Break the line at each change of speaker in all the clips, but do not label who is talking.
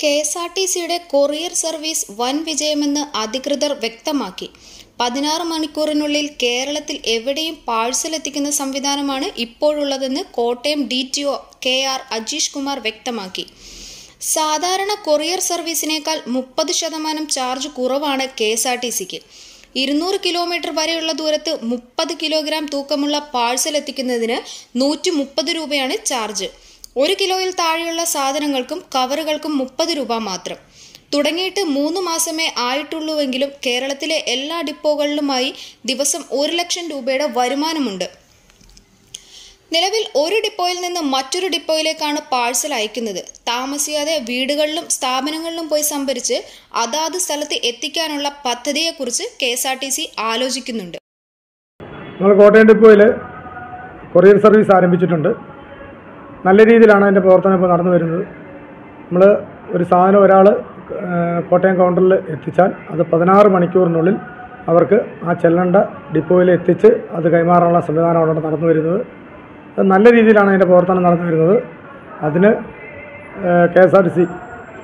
K S R T സിയുടെ courier service വൻ വിജയമെന്ന് അധികൃതർ വ്യക്തമാക്കി പതിനാറ് മണിക്കൂറിനുള്ളിൽ കേരളത്തിൽ എവിടെയും പാഴ്സൽ എത്തിക്കുന്ന സംവിധാനമാണ് ഇപ്പോഴുള്ളതെന്ന് Kottayam D T O K R Ajeesh Kumar വ്യക്തമാക്കി സാധാരണ കൊറിയർ സർവീസിനേക്കാൾ മുപ്പത് ശതമാനം ചാർജ് കുറവാണ് കെ എസ് ആർ ടി സിക്ക് ഇരുന്നൂറ് കിലോമീറ്റർ വരെയുള്ള ദൂരത്ത് മുപ്പത് കിലോഗ്രാം തൂക്കമുള്ള പാഴ്സൽ എത്തിക്കുന്നതിന് നൂറ്റി മുപ്പത് രൂപയാണ് ചാർജ് ഒരു കിലോയിൽ താഴെയുള്ള സാധനങ്ങൾക്കും കവറുകൾക്കും മുപ്പത് രൂപ മാത്രം തുടങ്ങിയിട്ട് മൂന്ന് മാസമേ ആയിട്ടുള്ളൂവെങ്കിലും കേരളത്തിലെ എല്ലാ ഡിപ്പോകളിലുമായി ദിവസം ഒരു ലക്ഷം രൂപയുടെ വരുമാനമുണ്ട് നിലവിൽ ഒരു ഡിപ്പോയിൽ നിന്ന് മറ്റൊരു ഡിപ്പോയിലേക്കാണ് പാഴ്സൽ അയക്കുന്നത് താമസിയാതെ വീടുകളിലും സ്ഥാപനങ്ങളിലും പോയി സംഭരിച്ച് അതാത് സ്ഥലത്ത് എത്തിക്കാനുള്ള പദ്ധതിയെക്കുറിച്ച് K S R T C ആലോചിക്കുന്നുണ്ട്
നമ്മൾ കോട്ടയം ഡിപ്പോയിൽ കൊറിയർ സർവീസ് ആരംഭിച്ചിട്ടുണ്ട് നല്ല രീതിയിലാണ് അതിൻ്റെ പ്രവർത്തനം ഇപ്പോൾ നടന്നു വരുന്നത് നമ്മൾ ഒരു സാധനം ഒരാൾ കോട്ടയം കൗണ്ടറിൽ എത്തിച്ചാൽ അത് പതിനാറ് മണിക്കൂറിനുള്ളിൽ അവർക്ക് ആ ചെല്ലേണ്ട ഡിപ്പോയിൽ എത്തിച്ച് അത് കൈമാറാനുള്ള സംവിധാനമാണ് അവിടെ നടന്നു വരുന്നത് അത് നല്ല രീതിയിലാണ് അതിൻ്റെ പ്രവർത്തനം നടന്നു വരുന്നത് അതിന് K S R T C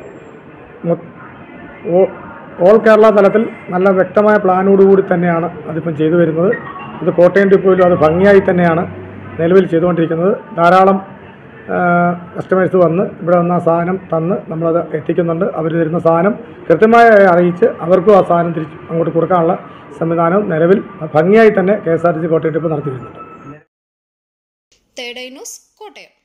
all Kerala തലത്തിൽ നല്ല വ്യക്തമായ പ്ലാനോടുകൂടി തന്നെയാണ് അതിപ്പം ചെയ്തു വരുന്നത് ഇത് കോട്ടയം ഡിപ്പോയിലും അത് ഭംഗിയായി തന്നെയാണ് നിലവിൽ ചെയ്തുകൊണ്ടിരിക്കുന്നത് ധാരാളം കസ്റ്റമേഴ്സ് വന്ന് ഇവിടെ വന്ന ആ സാധനം തന്ന് നമ്മളത് എത്തിക്കുന്നുണ്ട് അവർ തരുന്ന സാധനം കൃത്യമായി അറിയിച്ച് അവർക്കും ആ സാധനം തിരിച്ച് അങ്ങോട്ട് കൊടുക്കാനുള്ള സംവിധാനം നിലവിൽ ഭംഗിയായി തന്നെ K S R T C Kottayam depot നടത്തി വരുന്നുണ്ട്
തേർഡ് ഐ ന്യൂസ് കോട്ടയം